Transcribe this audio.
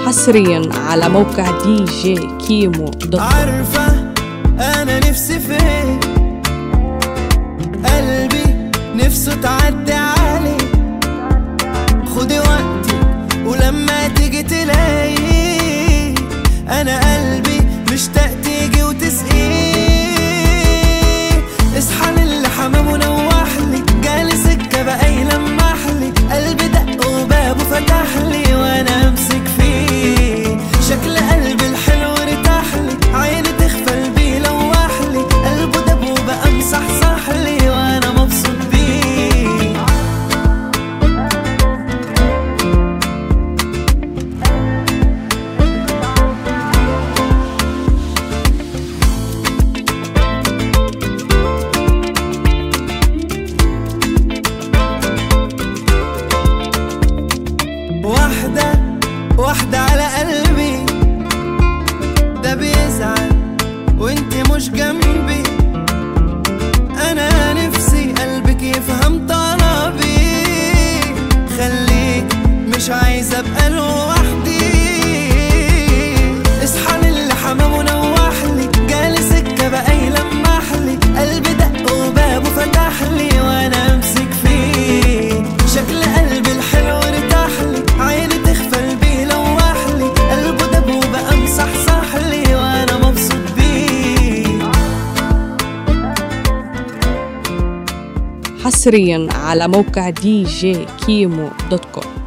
حصريا على موقع دي جي كيمو دوت كوم. عارفة أنا نفسي فين قلبي نفسه تعدي علي خدي وقتك ولما تيجي تلاقي أنا قلبي مشتاق تيجي وتسقيه اصحى للي حمام ونوحلي جالي سكة بقى يلمحلي قلبي دق وبابه فتحلي وأنا أمسك فيه شكل قلبي الحلو ارتاحلي عيني تغفل بيه لوحلي قلبه دب وبقى مصحصحلي وأنا مبسوط بيه واحدة واحدة على قلبي ده بيزعل وانت مش جنبي انا نفسي قلبك يفهم طلبي خليك مش عايز ابقى لوحدي اصحى للي حمام ونوحلي جالي سكة بقى يلمحلي قلبي دق وبابه فتحلي وانا امسك فيه شكل قلبي الحلو ارتاحلي عيني تغفل بيه لوحلي قلبه دب وبقى مصحصحلي وانا مبسوط بيه حصريا على موقع دي جي كيمو دوت كوم